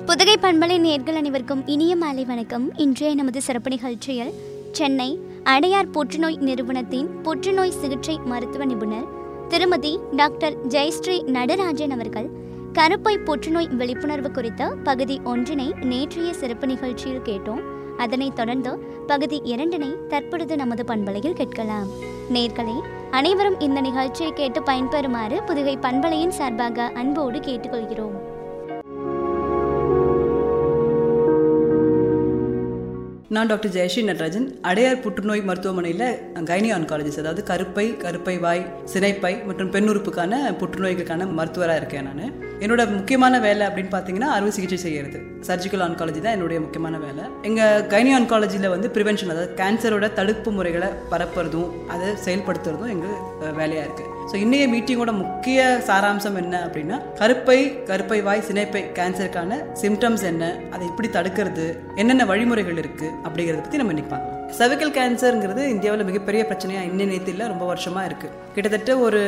புதுகை பண்பலை நேர்கள் அனைவருக்கும் இனிய மாலை வணக்கம் இன்றைய நமது சிறப்பு நிகழ்ச்சியில் சென்னை அடையார் புற்றுநோய் நிறுவனத்தின் புற்றுநோய் சிகிச்சை மருத்துவ நிபுணர் திருமதி டாக்டர் ஜெயஸ்ரீ நடராஜன் அவர்கள் கருப்பை புற்றுநோய் விழிப்புணர்வு குறித்த பகுதி ஒன்றினை நேற்றைய சிறப்பு நிகழ்ச்சியில் கேட்டோம் அதனைத் தொடர்ந்து பகுதி இரண்டினை தற்பொழுது நமது பண்பலையில் கேட்கலாம் நேர்களே அனைவரும் இந்த நிகழ்ச்சியை கேட்டு பயன்பெறுமாறு புதுகை பண்பலையின் சார்பாக அன்போடு கேட்டுக்கொள்கிறோம் நான் டாக்டர் ஜெயஸ்ரீ நடராஜன் அடையார் புற்றுநோய் மருத்துவமனையில் கைனி ஆன்காலஜிஸ்ட் அதாவது கருப்பை கருப்பை வாய் சினைப்பை மற்றும் பெண்ணுறுப்புக்கான புற்றுநோய்களுக்கான மருத்துவராக இருக்கேன் நான் என்னோட முக்கியமான வேலை அப்படின்னு பார்த்தீங்கன்னா அறுவை சிகிச்சை செய்கிறது சர்ஜிக்கல் ஆன்காலஜி தான் என்னுடைய முக்கியமான வேலை எங்கள் கைனி ஆன்காலஜியில் வந்து ப்ரிவென்ஷன் அதாவது கேன்சரோட தடுப்பு முறைகளை பரப்புறதும் அதை செயல்படுத்துறதும் எங்கள் வேலையாக இருக்குது ஸோ இன்றைய மீட்டிங்கோட முக்கிய சாராம்சம் என்ன அப்படின்னா கருப்பை கருப்பை வாய் சினைப்பை கேன்சருக்கான சிம்டம்ஸ் என்ன அதை எப்படி தடுக்கிறது என்னென்ன வழிமுறைகள் இருக்குது அப்படிங்கிறத பற்றி நம்ம இன்னைக்கு பார்க்கலாம் cervical கேன்சருங்கிறது இந்தியாவில் மிகப்பெரிய பிரச்சனையாக இன்ன நேரத்தில் ரொம்ப வருஷமாக இருக்குது கிட்டத்தட்ட ஒரு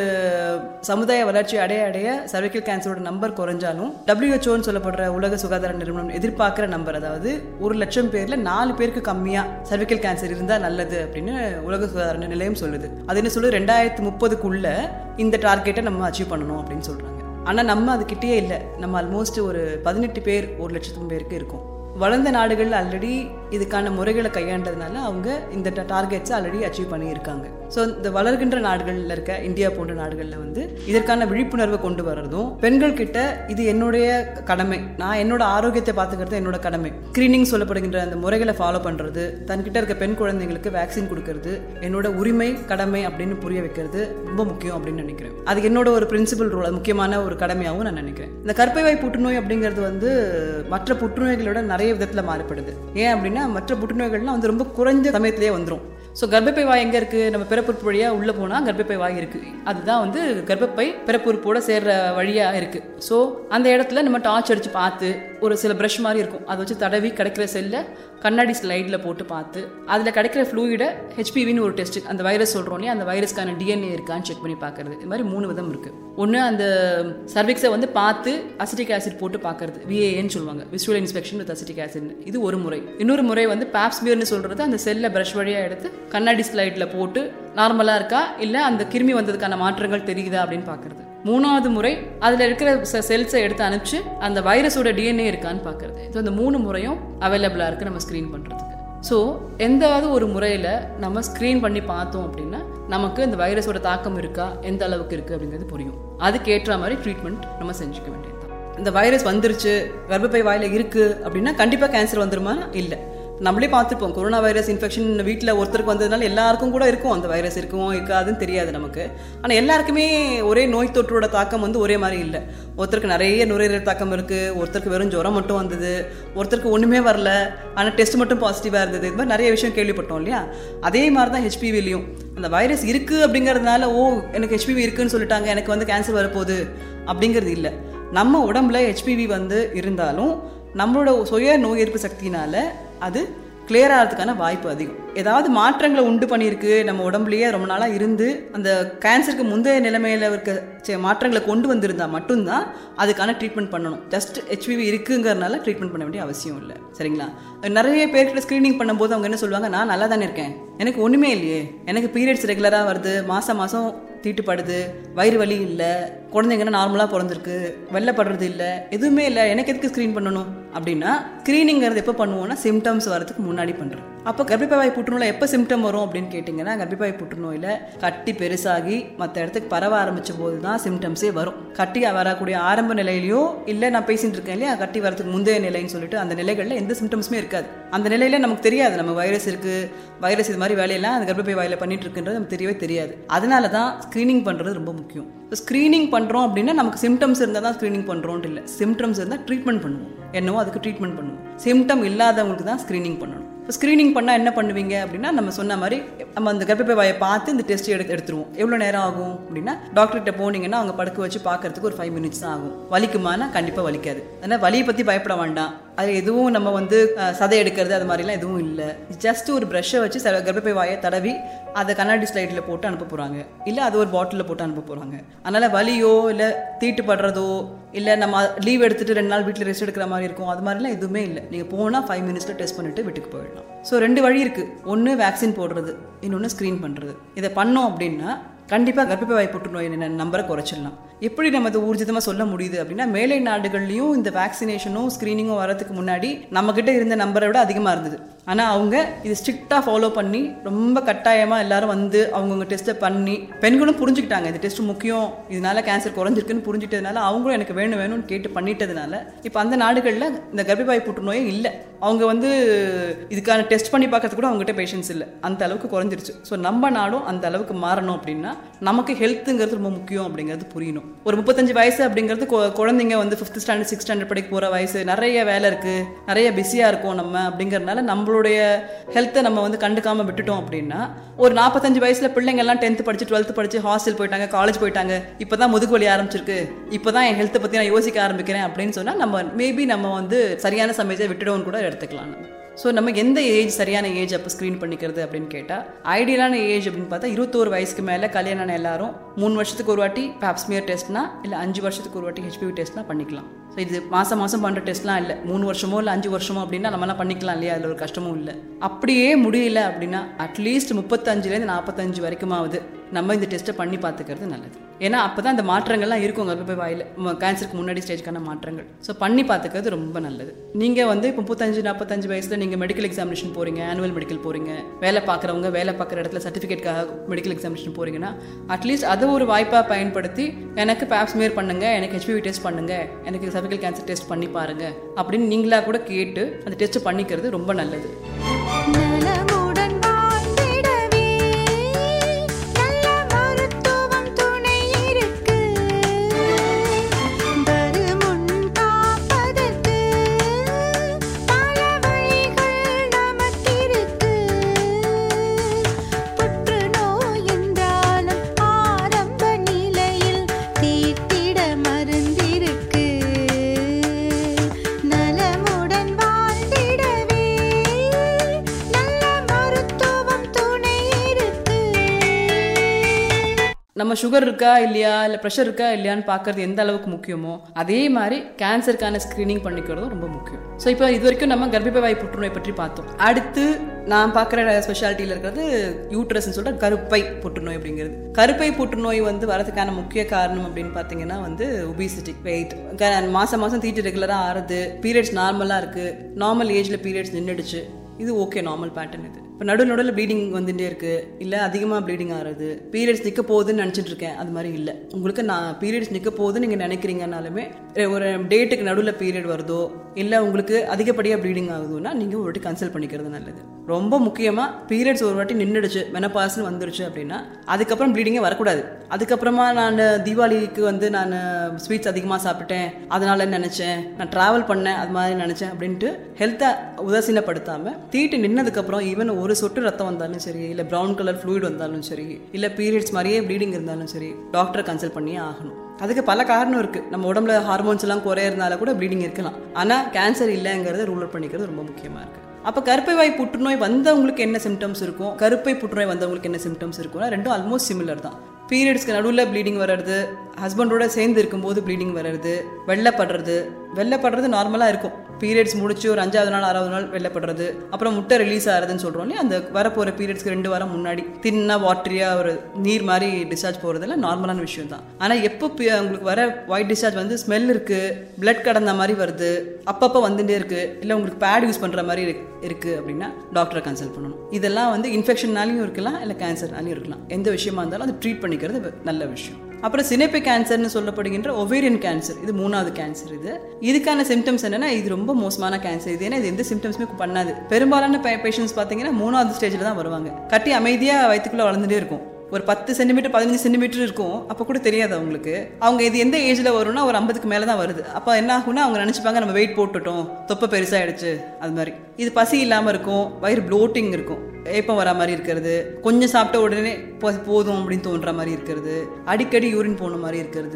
சமுதாய வளர்ச்சி அடைய அடைய cervical கேன்சரோட நம்பர் குறைஞ்சாலும் டபிள்யூஹெச்ஓன்னு சொல்லப்படுற உலக சுகாதார நிறுவனம் எதிர்பார்க்குற நம்பர் அதாவது ஒரு லட்சம் பேரில் நாலு பேருக்கு கம்மியாக cervical கேன்சர் இருந்தால் நல்லது அப்படின்னு உலக சுகாதார நிலையம் சொல்லுது அது என்ன சொல்லுது ரெண்டாயிரத்தி முப்பதுக்குள்ள இந்த டார்கெட்டை நம்ம அச்சீவ் பண்ணணும் அப்படின்னு சொல்கிறாங்க ஆனால் நம்ம அதுக்கிட்டே இல்லை நம்ம ஆல்மோஸ்ட் ஒரு பதினெட்டு பேர் ஒரு லட்சத்து பேருக்கு இருக்கும் வளர்ந்த நாடுகள் ஆல்ரெடி இதுக்கான முறைகளை கையாண்டதுனால அவங்க இந்த டார்கெட்ஸை ஆல்ரெடி அச்சீவ் பண்ணியிருக்காங்க ஸோ இந்த வளர்கின்ற நாடுகளில் இருக்க இந்தியா போன்ற நாடுகளில் வந்து இதற்கான விழிப்புணர்வை கொண்டு வர்றதும் பெண்கள் கிட்ட இது என்னுடைய கடமை நான் என்னோட ஆரோக்கியத்தை பார்த்துக்கிறது என்னோட கடமை ஸ்க்ரீனிங் சொல்லப்படுகின்ற அந்த முறைகளை ஃபாலோ பண்ணுறது தன்கிட்ட இருக்க பெண் குழந்தைங்களுக்கு வேக்சின் கொடுக்கறது என்னோட உரிமை கடமை அப்படின்னு புரிய வைக்கிறது ரொம்ப முக்கியம் அப்படின்னு நினைக்கிறேன் அது என்னோட ஒரு பிரின்சிபல் ரோல் முக்கியமான ஒரு கடமையாகவும் நான் நினைக்கிறேன் இந்த கர்ப்பை வாய் புற்றுநோய் அப்படிங்கிறது வந்து மற்ற புற்றுநோய்களோட நிறைய விதத்தில் மாறுபடுது ஏன் அப்படின்னா மற்ற புற்றுநோய்கள்லாம் வந்து ரொம்ப குறைஞ்ச சமயத்திலேயே வந்துடும் ஸோ கர்ப்பப்பை வாய் எங்கே இருக்குது நம்ம பிறப்புறுப்பு வழியாக உள்ளே போனால் கர்ப்பப்பை வாய் இருக்குது அதுதான் வந்து கர்ப்பப்பை பிறப்புறுப்போட சேர்ற வழியாக இருக்குது ஸோ அந்த இடத்துல நம்ம டார்ச் அடித்து பார்த்து ஒரு சில ப்ரஷ் மாதிரி இருக்கும் அதை வச்சு தடவி கிடைக்கிற செல்லை கண்ணாடி ஸ்லைடில் போட்டு பார்த்து அதில் கிடைக்கிற ஃப்ளூயிடை ஹெச்பிவின்னு ஒரு டெஸ்ட் அந்த வைரஸ் சொல்கிறோம் இல்லையா அந்த வைரஸ்க்கான டிஎன்ஏ இருக்கான்னு செக் பண்ணி பார்க்கறது இது மாதிரி மூணு விதம் இருக்குது ஒன்று அந்த சர்விக்ஸை வந்து பார்த்து அசிட்டிக் ஆசிட் போட்டு பார்க்கறது விஏஏன்னு சொல்லுவாங்க visual inspection with acetic acid இது ஒரு முறை இன்னொரு முறை வந்து பேப்ஸ்மியர்னு சொல்கிறது அந்த செல்லை ப்ரஷ் வழியாக எடுத்து கண்ணாடி ஸ்லைடில் போட்டு நார்மலாக இருக்கா இல்லை அந்த கிருமி வந்ததுக்கான மாற்றங்கள் தெரியுதா அப்படின்னு பார்க்கறது மூணாவது முறை அதில் இருக்கிற செல்ஸை எடுத்து அனுப்பிச்சு அந்த வைரஸோட டிஎன்ஏ இருக்கான்னு பார்க்கறது ஸோ அந்த மூணு முறையும் அவைலபிளாக இருக்குது நம்ம ஸ்க்ரீன் பண்ணுறதுக்கு ஸோ எந்தாவது ஒரு முறையில் நம்ம ஸ்க்ரீன் பண்ணி பார்த்தோம் அப்படின்னா நமக்கு இந்த வைரஸோட தாக்கம் இருக்கா எந்த அளவுக்கு இருக்குது அப்படிங்கிறது புரியும் அதுக்கேற்ற மாதிரி ட்ரீட்மெண்ட் நம்ம செஞ்சுக்க வேண்டியது இந்த வைரஸ் வந்துருச்சு கர்ப்பப்பை வாயில் இருக்குது அப்படின்னா கண்டிப்பாக கேன்சர் வந்துருமா இல்லை நம்மளே பார்த்துருப்போம் கொரோனா வைரஸ் இன்ஃபெக்ஷன் வீட்டில் ஒருத்தருக்கு வந்ததுனால எல்லாருக்கும் கூட இருக்கும் அந்த வைரஸ் இருக்கும் இருக்காதுன்னு தெரியாது நமக்கு ஆனால் எல்லாருக்குமே ஒரே நோய் தொற்றோட தாக்கம் வந்து ஒரே மாதிரி இல்லை ஒருத்தருக்கு நிறைய நுரையீரல் தாக்கம் இருக்குது ஒருத்தருக்கு வெறும் ஜுரம் மட்டும் வந்தது ஒருத்தருக்கு ஒன்றுமே வரல ஆனால் டெஸ்ட் மட்டும் பாசிட்டிவாக இருந்தது இது மாதிரி நிறைய விஷயம் கேள்விப்பட்டோம் இல்லையா அதே மாதிரி தான் ஹெச்பிவிலையும் அந்த வைரஸ் இருக்குது அப்படிங்கிறதுனால ஓ எனக்கு ஹெச்பிவி இருக்குன்னு சொல்லிட்டாங்க எனக்கு வந்து கேன்சர் வரப்போகுது அப்படிங்கிறது இல்லை நம்ம உடம்புல ஹெச்பிவி வந்து இருந்தாலும் நம்மளோட சுய நோய் எதிர்ப்பு சக்தினால அது கிளியர் ஆகிறதுக்கான வாய்ப்பு அதிகம் ஏதாவது மாற்றங்களை உண்டு பண்ணியிருக்கு நம்ம உடம்புலயே ரொம்ப நாளாக இருந்து அந்த கேன்சருக்கு முந்தைய நிலைமையில் இருக்க மாற்றங்களை கொண்டு வந்திருந்தா மட்டும்தான் அதுக்கான ட்ரீட்மெண்ட் பண்ணணும் ஜஸ்ட் ஹெச்பிவி இருக்குங்கிறனால ட்ரீட்மெண்ட் பண்ண வேண்டிய அவசியம் இல்லை சரிங்களா நிறைய பேர்கிட்ட ஸ்க்ரீனிங் பண்ணும்போது அவங்க என்ன சொல்லுவாங்க நான் நல்லா தானே இருக்கேன் எனக்கு ஒன்றுமே இல்லையே எனக்கு பீரியட்ஸ் ரெகுலராக வருது மாதம் மாதம் தீட்டுப்படுது வயிறு வலி இல்லை குழந்தைங்கன்னா நார்மலாக பிறந்திருக்கு வெள்ளப்படுறது இல்லை எதுவுமே இல்லை எனக்கு எதுக்கு ஸ்க்ரீன் பண்ணணும் அப்படின்னா ஸ்க்ரீனிங்கிறது எப்போ பண்ணுவோம்னா சிம்டம்ஸ் வரதுக்கு முன்னாடி பண்ணுறோம் அப்போ கர்ப்பப்பை புற்றுநோயில் எப்போ சிம்டம் வரும் அப்படின்னு கேட்டிங்கன்னா கர்ப்பப்பை புற்றுநோயில் கட்டி பெருசாகி மற்ற இடத்துக்கு பரவ ஆரம்பித்த போது தான் சிம்டம்ஸே வரும் கட்டி வரக்கூடிய ஆரம்ப நிலையிலையோ இல்லை நான் பேசிட்டு இருக்கேன் இல்லையா கட்டி வரதுக்கு முந்தைய நிலைன்னு சொல்லிட்டு அந்த நிலைகளில் எந்த சிம்டம்ஸுமே இருக்காது அந்த நிலையில நமக்கு தெரியாது நம்ம வைரஸ் இருக்குது வைரஸ் இது மாதிரி வேலையெல்லாம் அந்த கர்ப்பப்பை வாயில் பண்ணிட்டு இருக்குன்றது நமக்கு தெரியவே தெரியாது அதனால தான் ஸ்க்ரீனிங் பண்ணுறது ரொம்ப முக்கியம் ஸ்க்ரீனிங் பண்ணுறோம் அப்படின்னா நமக்கு சிம்டம்ஸ் இருந்தால் தான் ஸ்க்ரீனிங் பண்ணுறோன்ட்டு இல்லை சிம்டம்ஸ் இருந்தால் ட்ரீட்மெண்ட் பண்ணுவோம் என்னவோ அதுக்கு ட்ரீட்மெண்ட் பண்ணுவோம் சிம்டம் இல்லாதவங்களுக்கு தான் ஸ்க்ரீனிங் பண்ணணும் இப்போ ஸ்க்ரீனிங் பண்ணால் என்ன பண்ணுவீங்க அப்படின்னா நம்ம சொன்ன மாதிரி நம்ம அந்த கர்ப்பப்பை வாயை பார்த்து இந்த டெஸ்ட் எடுத்து எடுத்துருவோம் எவ்வளோ நேரம் ஆகும் அப்படின்னா டாக்டர்கிட்ட போனீங்கன்னா அவங்க படுக்க வச்சு பார்க்கறதுக்கு ஒரு ஃபைவ் மினிட்ஸ் தான் ஆகும் வலிக்குமானா கண்டிப்பாக வலிக்காது அதனால் வலியை பற்றி பயப்பட வேண்டாம் அது எதுவும் நம்ம வந்து அஹ், சதை எடுக்கிறது அது மாதிரிலாம் எதுவும் இல்லை ஜஸ்ட் ஒரு ப்ரஷ்ஷை வச்சு ச- கர்ப்பப்பை வாயை தடவி அதை கண்ணாடி ஸ்லைடில் போட்டு அனுப்ப போகிறாங்க இல்லை அது ஒரு பாட்டிலில் போட்டு அனுப்ப போகிறாங்க அதனால் வலியோ இல்லை தீட்டு படுறதோ இல்லை நம்ம லீவ் எடுத்துட்டு ரெண்டு நாள் வீட்டில் ரெஸ்ட் எடுக்கிற மாதிரி இருக்கும் அது மாதிரிலாம் எதுவுமே இல்லை நீங்கள் போனால் ஃபைவ் மினிட்ஸில் டெஸ்ட் பண்ணிட்டு வீட்டுக்கு போயிடலாம் ஸோ ரெண்டு வழி இருக்குது ஒன்று வேக்சின் போடுறது இன்னொன்று ஸ்க்ரீன் பண்ணுறது இதை பண்ணோம் அப்படின்னா கண்டிப்பாக கர்ப்பப்பை வாய் புற்றுநோய் ந- நம்பரை குறைச்சிடலாம் எப்படி நம்ம இதை ஊர்ஜிதமாக சொல்ல முடியுது அப்படின்னா மேலை நாடுகள்லையும் இந்த வேக்சினேஷனும் ஸ்க்ரீனிங்கும் வரதுக்கு முன்னாடி நம்மக்கிட்ட இருந்த நம்பரை விட அதிகமாக இருந்தது ஆனால் அவங்க இது ஸ்ட்ரிக்டாக ஃபாலோ பண்ணி ரொம்ப கட்டாயமாக எல்லாரும் வந்து அவங்கவுங்க டெஸ்ட்டை பண்ணி பெண்களும் புரிஞ்சுக்கிட்டாங்க இந்த டெஸ்ட் முக்கியம் இதனால கேன்சர் குறைஞ்சிருக்குன்னு புரிஞ்சிட்டதுனால அவங்களும் எனக்கு வேணும் வேணும்னு கேட்டு பண்ணிட்டதுனால இப்போ அந்த நாடுகளில் இந்த கர்ப்பப்பை புற்றுநோயே இல்லை அவங்க வந்து இதுக்கான டெஸ்ட் பண்ணி பார்க்கறது கூட அவங்ககிட்ட பேஷன்ஸ் இல்லை அந்த அளவுக்கு குறைஞ்சிருச்சு ஸோ நம்ம நாடும் அந்த அளவுக்கு மாறணும் அப்படின்னா நமக்கு ஹெல்த்துங்கிறது ரொம்ப முக்கியம் அப்படிங்கிறது புரியணும் ஒரு முப்பத்தஞ்சு வயசு அப்படிங்கிறது கொ- குழந்தைங்க வந்து ஃபிஃப்த் ஸ்டாண்டர்ட் சிக்ஸ் ஸ்டாண்டர்ட் படிக்க போகிற வயசு நிறைய வேலை இருக்குது நிறைய பிஸியாக இருக்கும் நம்ம அப்படிங்கறதுனால நம்மளுடைய ஹெல்த்தை நம்ம வந்து கண்டுக்காம விட்டுட்டோம் அப்படின்னா ஒரு நாற்பத்தஞ்சு வயசில் பிள்ளைங்க எல்லாம் டென்த்து படிச்சு டுவெல்த்து படிச்சு ஹாஸ்டல் போயிட்டாங்க காலேஜ் போயிட்டாங்க இப்போ தான் முதுகு வலி ஆரம்பிச்சிருக்கு இப்போ தான் என் ஹெல்த்தை பற்றி நான் யோசிக்க ஆரம்பிக்கிறேன் அப்படின்னு சொன்னால் நம்ம மேபி நம்ம வந்து சரியான சமயத்தை விட்டுடுவோம்னு கூட எடுத்துக்கலாம் நம்ம ஸோ நம்ம எந்த ஏஜ் சரியான ஏஜ் அப்போ ஸ்க்ரீன் பண்ணிக்கிறது அப்படின்னு கேட்டால் ஐடியலான ஏஜ் அப்படின்னு பார்த்தா இருபத்தோரு வயசுக்கு மேலே கல்யாணம் ஆன எல்லாரும் மூணு வருஷத்துக்கு ஒரு வாட்டி பேப்ஸ்மியர் டெஸ்ட்னா இல்லை அஞ்சு வருஷத்துக்கு ஒரு வாட்டி ஹெச்பிவி டெஸ்ட்னா பண்ணிக்கலாம் ஸோ இது மாதம் மாதம் பண்ணுற டெஸ்ட்லாம் இல்லை மூணு வருஷமோ இல்லை அஞ்சு வருஷமோ அப்படின்னா நம்மலாம் பண்ணிக்கலாம் இல்லையா அதில் ஒரு கஷ்டமும் இல்லை அப்படியே முடியல அப்படின்னா அட்லீஸ்ட் முப்பத்தஞ்சுலேருந்து நாற்பத்தஞ்சு வரைக்குமாவது நம்ம இந்த டெஸ்ட்டை பண்ணி பார்த்துக்கிறது நல்லது ஏன்னா அப்போ தான் அந்த மாற்றங்கள்லாம் இருக்கும் கர்ப்பப்பை வாயில் கேன்சருக்கு முன்னாடி ஸ்டேஜ்க்கான மாற்றங்கள் ஸோ பண்ணி பார்த்துக்கிறது ரொம்ப நல்லது நீங்கள் வந்து இப்போ முப்பத்தஞ்சு நாற்பத்தஞ்சு வயசில் நீங்கள் மெடிக்கல் எக்ஸாமினேஷன் போகிறீங்க ஆனுவல் மெடிக்கல் போகிறீங்க வேலை பார்க்குறவங்க வேலை பார்க்குற இடத்துல சர்டிஃபிகேட்காக மெடிக்கல் எக்ஸாமினேஷன் போகிறீங்கன்னா அட்லீஸ்ட் அதை ஒரு வாய்ப்பாக பயன்படுத்தி எனக்கு பேப்ஸ்மியர் பண்ணுங்க எனக்கு ஹெச்பிவி டெஸ்ட் பண்ணுங்க எனக்கு சர்விக்கல் கேன்சர் டெஸ்ட் பண்ணி பாருங்க அப்படின்னு நீங்களா கூட கேட்டு அந்த டெஸ்ட் பண்ணிக்கிறது ரொம்ப நல்லது நலமுடன் வாழ்ந்திடவே நல்ல மருத்துவம் துணை இருக்கு வருமுன் காப்பதற்கு பல வழிகள் நமக்கிருக்கு புற்றுநோய் என்றாலும் ஆரம்ப நிலையில் தீட்டிட மருந்திருக்கு நலமுடன் வாழ்ந்திடவே நல்ல மருத்துவம் துணை இருக்கு நம்ம சுகர் இருக்கா இல்லையா இல்லை ப்ரெஷர் இருக்கா இல்லையான்னு பார்க்கறது எந்த அளவுக்கு முக்கியமோ அதே மாதிரி கேன்சருக்கான ஸ்க்ரீனிங் பண்ணிக்கிறதும் ரொம்ப முக்கியம் ஸோ இப்போ இது வரைக்கும் நம்ம கர்ப்பப்பை வாய் புற்றுநோய் பற்றி பார்த்தோம் அடுத்து நான் பார்க்குற ஸ்பெஷாலிட்டியில் இருக்கிறது யூட்ரஸ்ன்னு சொல்லிட்டு கருப்பை புற்றுநோய் அப்படிங்கிறது கருப்பை புற்றுநோய் வந்து வரதுக்கான முக்கிய காரணம் அப்படின்னு பார்த்தீங்கன்னா வந்து ஒபிசிட்டி வெயிட் மாதம் மாதம் தீட்டு ரெகுலராக ஆறுது பீரியட்ஸ் நார்மலாக இருக்குது நார்மல் ஏஜில் பீரியட்ஸ் நின்றுடுச்சு இது ஓகே நார்மல் பேட்டர்ன் இது இப்போ நடு நடுவில் ப்ளீடிங் வந்துட்டே இருக்கு இல்லை அதிகமாக ப்ளீடிங் ஆகுது பீரியட்ஸ் நிற்க போகுதுன்னு நினச்சிட்டு இருக்கேன் அது மாதிரி இல்லை உங்களுக்கு நான் பீரியட்ஸ் நிற்க போகுதுன்னு நீங்கள் நினைக்கிறீங்கனாலுமே எ, ஒரு டேட்டுக்கு நடுவில் பீரியட் வருதோ இல்லை உங்களுக்கு அதிகப்படியாக ப்ளீடிங் ஆகுதுன்னா நீங்கள் ஒரு வாட்டி கன்சல்ட் பண்ணிக்கிறது நல்லது ரொம்ப முக்கியமாக பீரியட்ஸ் ஒரு வாட்டி நின்றுடுச்சு மெனப்பாஸ்னு வந்துடுச்சு அப்படின்னா அதுக்கப்புறம் ப்ளீடிங்கே வரக்கூடாது அதுக்கப்புறமா நான் தீபாவளிக்கு வந்து நான் ஸ்வீட்ஸ் அதிகமாக சாப்பிட்டேன் அதனால நினச்சேன் நான் ட்ராவல் பண்ணேன் அது மாதிரி நினச்சேன் அப்படின்ட்டு ஹெல்த்தை உதாசீனப்படுத்தாமல் தீட்டு நின்னதுக்கப்புறம் ஈவன் ஒரு சொட்டு ரத்தம் வந்தாலும் சரி இல்லை ப்ரௌன் கலர் ஃப்ளூயிட் வந்தாலும் சரி இல்லை பீரியட்ஸ் மாதிரியே ப்ளீடிங் இருந்தாலும் சரி டாக்டரை கன்சல்ட் பண்ணியே ஆகணும் அதுக்கு பல காரணம் இருக்குது நம்ம உடம்புல ஹார்மோன்ஸ் எல்லாம் குறையறதுனால கூட ப்ளீடிங் இருக்கலாம் ஆனால் கேன்சர் இல்லைங்கிறத ரூல் அவுட் பண்ணிக்கிறது ரொம்ப முக்கியமாக இருக்குது அப்போ கருப்பை வாய் புற்றுநோய் வந்தவங்களுக்கு என்ன சிம்டம்ஸ் இருக்கும் கருப்பை புற்றுநோய் வந்தவங்களுக்கு என்ன சிம்டம்ஸ் இருக்கும்னா ரெண்டும் ஆல்மோஸ்ட் சிமிலர் தான் பீரியட்ஸ்க்கு நடுவில் ப்ளீடிங் வர்றது ஹஸ்பண்டோட சேர்ந்து இருக்கும்போது ப்ளீடிங் வர்றது வெள்ளைப்படுறது வெள்ளைப்படுறது நார்மலாக இருக்கும் பீரியட்ஸ் முடிச்சு ஒரு அஞ்சாவது நாள் ஆறாவது நாள் வெள்ளைப்படுறது அப்புறம் முட்டை ரிலீஸ் ஆகுதுன்னு சொல்கிறோம் இல்லையா அந்த வரப்போகிற பீரியட்ஸ்க்கு ரெண்டு வாரம் முன்னாடி தின்னா வாட்டரியாக ஒரு நீர் மாதிரி டிஸ்சார்ஜ் போகிறதுல நார்மலான விஷயம் தான் ஆனால் எப்போ பி- உங்களுக்கு வர ஒயிட் டிஸ்சார்ஜ் வந்து ஸ்மெல் இருக்குது பிளட் கடந்த மாதிரி வருது அப்பப்போ வந்துட்டே இருக்குது இல்லை உங்களுக்கு பேட் யூஸ் பண்ணுற மாதிரி இருக்கு- இருக்குது அப்படின்னா டாக்டரை கன்சல்ட் பண்ணணும் இதெல்லாம் வந்து இன்ஃபெக்ஷன்னாலையும் இருக்கலாம் இல்லை கேன்சர்னாலையும் இருக்கலாம் எந்த விஷயமா இருந்தாலும் அது ட்ரீட் பண்ணிக்கிறது நல்ல விஷயம் அப்புறம் சினைப்பை கேன்சர்னு சொல்லப்படுகின்ற ஒவேரியன் கேன்சர் இது மூணாவது கேன்சர் இது இதுக்கான சிம்டம்ஸ் என்னன்னா இது ரொம்ப மோசமான கேன்சர் இது ஏன்னா இது எந்த சிம்டம்ஸுமே பண்ணாது பெரும்பாலான பேஷண்ட்ஸ் பார்த்தீங்கன்னா மூணாவது ஸ்டேஜில் தான் வருவாங்க கட்டி அமைதியாக வயிற்றுக்குள்ளே வளர்ந்துட்டே இருக்கும் ஒரு பத்து சென்டிமீட்டர் பதினஞ்சு சென்டிமீட்டர் இருக்கும் அப்போ கூட தெரியாது அவங்களுக்கு அவங்க இது எந்த ஏஜில் வரும்னா ஒரு ஐம்பதுக்கு மேலே தான் வருது அப்போ என்ன ஆகும்னா அவங்க நினச்சிப்பாங்க நம்ம வெயிட் போட்டுட்டோம் தொப்பை பெருசாகிடுச்சு அது மாதிரி இது பசி இல்லாமல் இருக்கும் வயிறு ப்ளோட்டிங் இருக்கும் ஏப்பம் வரா மாதிரி இருக்கிறது கொஞ்சம் சாப்பிட்ட உடனே போ- போதும் அப்படின்னு தோன்ற மாதிரி இருக்கிறது அடிக்கடி யூரின் போன மாதிரி இருக்கிறது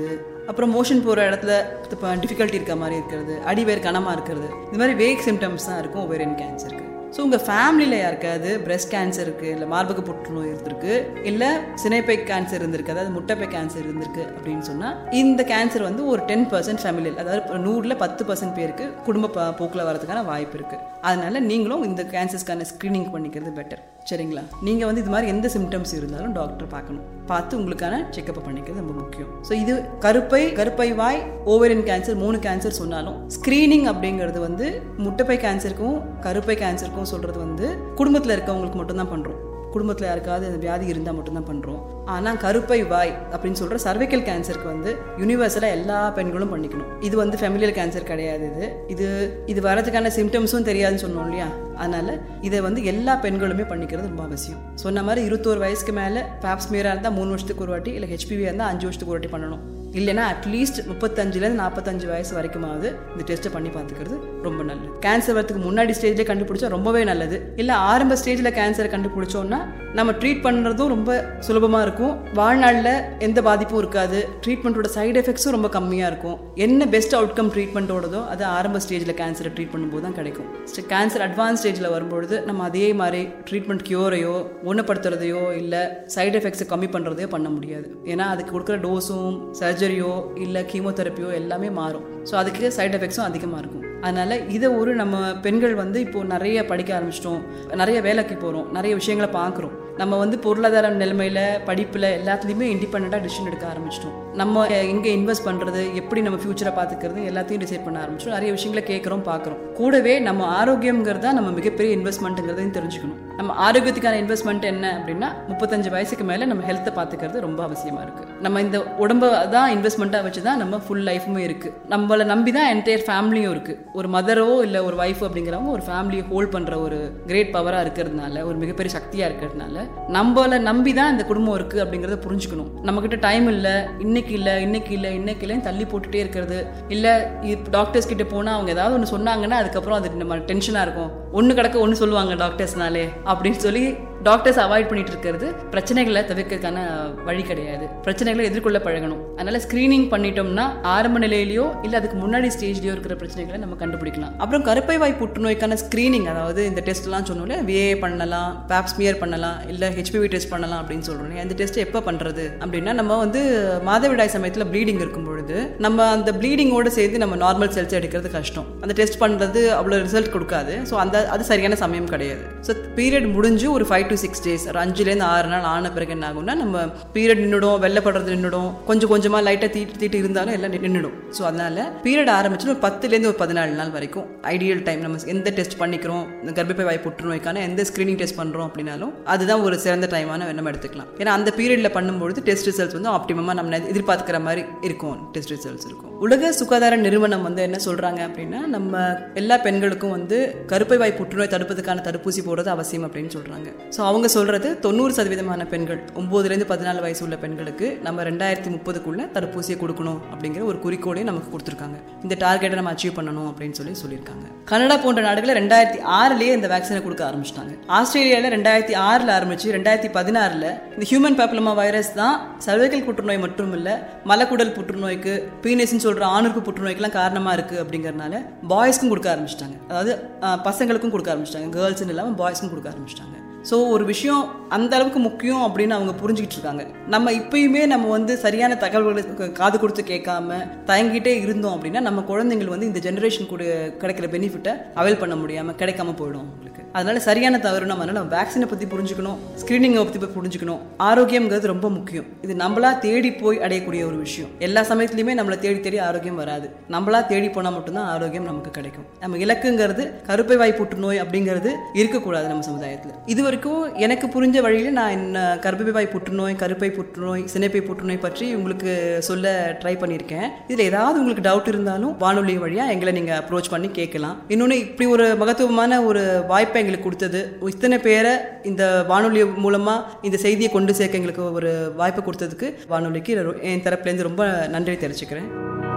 அப்புறம் மோஷன் போகிற இடத்துல இப்போ டிஃபிகல்ட்டி இருக்க மாதிரி இருக்கிறது அடிவேர் கனமாக இருக்கிறது இந்த மாதிரி வேக் சிம்டம்ஸ் தான் இருக்கும் ஒவேரியன் கேன்சருக்கு ஸோ உங்கள் ஃபேமிலியில் யாருக்காவது பிரஸ்ட் கேன்சர் இருக்குது இல்லை மார்பக புற்றுநோய் இருந்திருக்கு இல்லை சினைப்பை கேன்சர் இருந்திருக்கு அதாவது முட்டைப்பை கேன்சர் இருந்திருக்கு அப்படின்னு சொன்னால் இந்த கேன்சர் வந்து ஒரு டென் பர்சன்ட் ஃபேமிலியில் அதாவது நூறில் பத்து பர்சன்ட் பேருக்கு குடும்ப ப- போக்குல வரதுக்கான வாய்ப்பு இருக்குது அதனால நீங்களும் இந்த கேன்சர்ஸ்க்கான ஸ்க்ரீனிங் பண்ணிக்கிறது பெட்டர் சரிங்களா நீங்கள் வந்து இது மாதிரி எந்த சிம்டம்ஸ் இருந்தாலும் டாக்டர் பார்க்கணும் பார்த்து உங்களுக்கான செக்கப் பண்ணிக்கிறது ரொம்ப முக்கியம் ஸோ இது கருப்பை கருப்பை வாய் ஓவரியன் கேன்சர் மூணு கேன்சர் சொன்னாலும் ஸ்க்ரீனிங் அப்படிங்கிறது வந்து முட்டைப்பை கேன்சருக்கும் கருப்பை கேன்சருக்கும் சொல்கிறது வந்து குடும்பத்தில் இருக்கவங்களுக்கு மட்டும்தான் பண்ணுறோம் குடும்பத்தில் யாருக்காவது அந்த வியாதி இருந்தால் மட்டும்தான் பண்ணுறோம் ஆனால் கருப்பை வாய் அப்படின்னு சொல்கிற சர்வைக்கல் கேன்சருக்கு வந்து யூனிவர்சலாக எல்லா பெண்களும் பண்ணிக்கணும் இது வந்து ஃபெமிலியல் கேன்சர் கிடையாது இது இது இது வரதுக்கான சிம்டம்ஸும் தெரியாதுன்னு சொன்னோம் இல்லையா அதனால் இதை வந்து எல்லா பெண்களுமே பண்ணிக்கிறது ரொம்ப அவசியம் சொன்ன மாதிரி இருபத்தோரு வயசுக்கு மேலே பேப்ஸ்மியராக இருந்தால் மூணு வருஷத்துக்கு ஒரு வாட்டி இல்லை ஹெச்பிவியாக இருந்தால் அஞ்சு வருஷத்துக்கு ஒரு வாட்டி பண்ணணும் இல்லைன்னா அட்லீஸ்ட் முப்பத்தஞ்சுலேருந்து நாற்பத்தஞ்சு வயசு வரைக்குமாவது இந்த டெஸ்ட்டை பண்ணி பார்த்துக்கிறது ரொம்ப நல்லது கேன்சர் வரதுக்கு முன்னாடி ஸ்டேஜ்லேயே கண்டுபிடிச்சா ரொம்பவே நல்லது இல்லை ஆரம்ப ஸ்டேஜில் கேன்சரை கண்டுபிடிச்சோன்னா நம்ம ட்ரீட் பண்ணுறதும் ரொம்ப சுலபமாக இருக்கும் வாழ்நாளில் எந்த பாதிப்பும் இருக்காது ட்ரீட்மெண்ட்டோட சைடு எஃபெக்ட்ஸும் ரொம்ப கம்மியாக இருக்கும் என்ன பெஸ்ட் அவுட்கம் ட்ரீட்மெண்ட்டோடதோ அது ஆரம்ப ஸ்டேஜில் கேன்சரை ட்ரீட் பண்ணும்போது தான் கிடைக்கும் கேன்சர் அட்வான்ஸ் ஸ்டேஜில் வரும்பொழுது நம்ம அதே மாதிரி ட்ரீட்மெண்ட் க்யூரையோ குணப்படுத்துறதையோ இல்லை சைடு எஃபெக்ட்ஸை கம்மி பண்ணுறதையோ பண்ண முடியாது ஏன்னா அதுக்கு கொடுக்குற டோஸும் சர்ஜரியோ இல்லை கீமோதெரப்பியோ எல்லாமே மாறும் ஸோ அதுக்கு சைடு எஃபெக்ட்ஸும் அதிகமாக இருக்கும் அதனால் இதை ஒரு நம்ம பெண்கள் வந்து இப்போது நிறைய படிக்க ஆரம்பிச்சிட்டோம் நிறைய வேலைக்கு போகிறோம் நிறைய விஷயங்களை பார்க்குறோம் நம்ம வந்து பொருளாதார நிலைமையில் படிப்பில் எல்லாத்துலேயுமே இண்டிபெண்ட்டாக டிசிஷன் எடுக்க ஆரம்பிச்சிட்டோம் நம்ம எங்கே இன்வெஸ்ட் பண்ணுறது எப்படி நம்ம ஃப்யூச்சரை பார்த்துக்கிறது எல்லாத்தையும் டிசைட் பண்ண ஆரம்பிச்சிட்டோம் நிறைய விஷயங்களை கேட்குறோம் பார்க்குறோம் கூடவே நம்ம ஆரோக்கியங்கிறது தான் நம்ம மிகப்பெரிய இன்வெஸ்ட்மெண்ட்டுங்கிறதையும் தெரிஞ்சுக்கணும் நம்ம ஆரோக்கியத்துக்கான இன்வெஸ்ட்மெண்ட் என்ன அப்படின்னா முப்பத்தஞ்சு வயசுக்கு மேலே நம்ம ஹெல்த்தை பார்த்துக்கிறது ரொம்ப அவசியமாக இருக்குது நம்ம இந்த உடம்பை தான் இன்வெஸ்ட்மெண்ட்டாக வச்சு தான் நம்ம ஃபுல் லைஃபுமே இருக்குது நம்மளை நம்பி தான் என்டையர் ஃபேமிலியும் இருக்குது ஒரு மதரோ இல்லை ஒரு ஒய்ஃப் அப்படிங்கிறவங்க ஒரு ஃபேமிலியை ஹோல்ட் பண்ணுற ஒரு கிரேட் பவராக இருக்கிறதுனால ஒரு மிகப்பெரிய சக்தியாக இருக்கிறதுனால நம்மளை நம்பி தான் இந்த குடும்பம் இருக்குது அப்படிங்கிறத புரிஞ்சுக்கணும் நம்மக்கிட்ட டைம் இல்லை இன்னைக்கு இல்லை இன்னைக்கு இல்லை இன்னைக்கு இல்லைன்னு தள்ளி போட்டுட்டே இருக்கிறது இல்லை டாக்டர்ஸ் கிட்ட போனால் அவங்க ஏதாவது ஒன்று சொன்னாங்கன்னா அதுக்கப்புறம் அது நம்ம டென்ஷனாக இருக்கும் ஒன்று கிடக்க ஒன்று சொல்லுவாங்க டாக்டர்ஸ்னாலே அப்படின்னு சொல்லி டாக்டர்ஸ் அவாய்ட் பண்ணிட்டு இருக்கிறது பிரச்சனைகளை தவிர்க்கிறதுக்கான வழி கிடையாது பிரச்சனைகளை எதிர்கொள்ள பழகணும் அதனால ஸ்கிரீனிங் பண்ணிட்டோம்னா ஆரம்ப நிலையிலயோ இல்லை அதுக்கு முன்னாடி ஸ்டேஜ்லயோ இருக்கிற பிரச்சனைகளை நம்ம கண்டுபிடிக்கலாம் அப்புறம் கருப்பை வாய் புற்றுநோய்க்கான ஸ்கிரீனிங் அதாவது இந்த டெஸ்ட்லாம் சொன்னோம்ல விஏ பண்ணலாம் பேப்ஸ்மியர் பண்ணலாம் இல்லை ஹெச்பிவி டெஸ்ட் பண்ணலாம் அப்படின்னு சொல்றோம் அந்த டெஸ்ட் எப்போ பண்றது அப்படின்னா நம்ம வந்து மாதவிடாய் சமயத்தில் ப்ளீடிங் இருக்கும் பொழுது நம்ம அந்த ப்ளீடிங்கோட சேர்த்து நம்ம நார்மல் செல்ஸ் எடுக்கிறது கஷ்டம் அந்த டெஸ்ட் பண்ணுறது அவ்வளோ ரிசல்ட் கொடுக்காது ஸோ அந்த அது சரியான சமயம் கிடையாது ஸோ பீரியட் முடிஞ்சு ஒரு ஃபைவ் டு சிக்ஸ் டேஸ் ஒரு அஞ்சுலேருந்து ஆறு நாள் ஆன பிறகு என்ன ஆகும்னா நம்ம பீரியட் நின்றுடும் வெள்ளப்படுறது நின்றுடும் கொஞ்சம் கொஞ்சமாக லைட்டாக தீட்டு தீட்டு இருந்தாலும் எல்லாம் நின்றுடும் ஸோ அதனால பீரியட் ஆரம்பிச்சு ஒரு பத்துலேருந்து ஒரு பதினாலு நாள் வரைக்கும் ஐடியல் டைம் நம்ம எந்த டெஸ்ட் பண்ணிக்கிறோம் இந்த கர்ப்பப்பை வாய் புற்றுநோய்க்கான எந்த ஸ்க்ரீனிங் டெஸ்ட் பண்ணுறோம் அப்படின்னாலும் அதுதான் ஒரு சிறந்த டைமான நம்ம எடுத்துக்கலாம் ஏன்னா அந்த பீரியடில் பண்ணும்பொழுது டெஸ்ட் ரிசல்ட்ஸ் வந்து ஆப்டிமமாக நம்ம எதிர்பார்க்குற மாதிரி இருக்கும் டெஸ்ட் ரிசல்ட்ஸ் இருக்கும் உலக சுகாதார நிறுவனம் வந்து என்ன சொல்கிறாங்க அப்படின்னா நம்ம எல்லா பெண்களுக்கும் வந்து கருப்பை வாய் புற்றுநோய் தடுப்பதற்கான தடுப்பூசி போடுறது அவசியம் அப்படின்னு சொல்கிறாங்க ஸோ அவங்க சொல்கிறது தொண்ணூறு சதவீதமான பெண்கள் ஒம்போதுலேருந்து பதினாலு வயசு உள்ள பெண்களுக்கு நம்ம ரெண்டாயிரத்தி முப்பதுக்குள்ளே தடுப்பூசியை கொடுக்கணும் அப்படிங்கிற ஒரு குறிக்கோளையும் நமக்கு கொடுத்துருக்காங்க இந்த டார்கெட்டை நம்ம அச்சீவ் பண்ணணும் அப்படின்னு சொல்லி சொல்லியிருக்காங்க கனடா போன்ற நாடுகளில் ரெண்டாயிரத்தி ஆறுலேயே இந்த வேக்சினை கொடுக்க ஆரம்பிச்சிட்டாங்க ஆஸ்திரேலியாவில் ரெண்டாயிரத்தி ஆறில் ஆரம்பிச்சு ரெண்டாயிரத்தி பதினாறில் இந்த ஹியூமன் பேப்ளமா வைரஸ் தான் சர்வைக்கல் புற்றுநோய் மட்டும் இல்லை மலக்குடல் புற்றுநோய்க்கு பீனஸ்ன்னு சொல்கிற ஆணுறுப்பு புற்றுநோய்க்கெல்லாம் காரணமாக இருக்குது அப்படிங்கறதுனால பாய்ஸ்க்கும் கொடுக்க ஆரம்பிச்சிட்டாங்க அதாவது அஹ், பசங்களுக்கும் கொடுக்க ஆரம்பிச்சிட்டாங்க கேர்ள்ஸ்னு இல்லாமல் பாய்ஸ்க்கும் கொடுக்க ஆரம்பிச்சிட்டாங்க ஸோ ஒரு விஷயம் அந்த அளவுக்கு முக்கியம் அப்படின்னு அவங்க புரிஞ்சுக்கிட்டு இருக்காங்க நம்ம இப்பயுமே நம்ம வந்து சரியான தகவல்களை காது கொடுத்து கேட்காம தயங்கிட்டே இருந்தோம் அப்படின்னா நம்ம குழந்தைங்கள் வந்து இந்த ஜெனரேஷன் கூட கிடைக்கிற பெனிஃபிட்டை அவைல் பண்ண முடியாமல் கிடைக்காம போயிடும் அவங்களுக்கு அதனால சரியான தவறுனா அதனால நம்ம வேக்சினை பற்றி புரிஞ்சுக்கணும் ஸ்க்ரீனிங்கை பற்றி புரிஞ்சுக்கணும் ஆரோக்கியம்ங்கிறது ரொம்ப முக்கியம் இது நம்மளா தேடி போய் அடையக்கூடிய ஒரு விஷயம் எல்லா சமயத்துலையுமே நம்மளை தேடி தேடி ஆரோக்கியம் வராது நம்மளா தேடி போனால் மட்டும்தான் ஆரோக்கியம் நமக்கு கிடைக்கும் நம்ம இலக்குங்கிறது கருப்பை வாய் புற்றுநோய் அப்படிங்கிறது இருக்கக்கூடாது நம்ம சமுதாயத்தில் இது வரைக்கும் எனக்கு புரிஞ்ச வழியில் நான் என்ன கருப்பை வாய் புற்றுநோய் கருப்பை புற்றுநோய் சினைப்பை புற்றுநோய் பற்றி உங்களுக்கு சொல்ல ட்ரை பண்ணியிருக்கேன் இதில் ஏதாவது உங்களுக்கு டவுட் இருந்தாலும் வானொலி வழியாக எங்களை நீங்கள் அப்ரோச் பண்ணி கேட்கலாம் இன்னொன்று இப்படி ஒரு மகத்துவமான ஒரு வாய்ப்பை எங்களுக்கு கொடுத்தது இத்தனை பேரை இந்த வானொலி மூலமாக இந்த செய்தியை கொண்டு சேர்க்க எங்களுக்கு ஒரு வாய்ப்பு கொடுத்ததுக்கு வானொலிக்கு என் தரப்புலேருந்து ரொம்ப நன்றி தெரிவிச்சுக்கிறேன்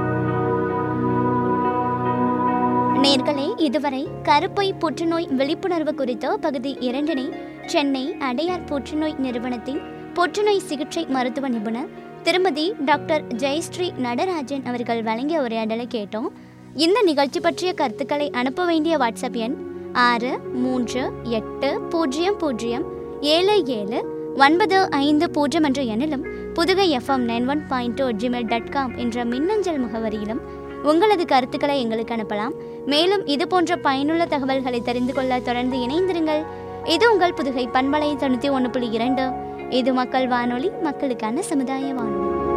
நேர்களே இதுவரை கருப்பை புற்றுநோய் விழிப்புணர்வு குறித்த பகுதி இரண்டினை சென்னை அடையார் புற்றுநோய் நிறுவனத்தின் புற்றுநோய் சிகிச்சை மருத்துவ நிபுணர் திருமதி டாக்டர் ஜெயஸ்ரீ நடராஜன் அவர்கள் வழங்கிய உரையாடலை கேட்டோம் இந்த நிகழ்ச்சி பற்றிய கருத்துக்களை அனுப்ப வேண்டிய வாட்ஸ்அப் எண் ஆறு மூன்று எட்டு பூஜ்ஜியம் பூஜ்ஜியம் ஏழு ஏழு ஒன்பது ஐந்து பூஜ்ஜியம் என்ற எண்ணிலும் Pudugai FM nine one point two Gmail dot com என்ற மின்னஞ்சல் முகவரியிலும் உங்களது கருத்துக்களை எங்களுக்கு அனுப்பலாம் மேலும் இது போன்ற பயனுள்ள தகவல்களை தெரிந்து கொள்ள தொடர்ந்து இணைந்திருங்கள் இது உங்கள் புதுகை பண்பலை தொண்ணூற்றி ஒன்று புள்ளி இரண்டு இது மக்கள் வானொலி மக்களுக்கான சமுதாய வானொலி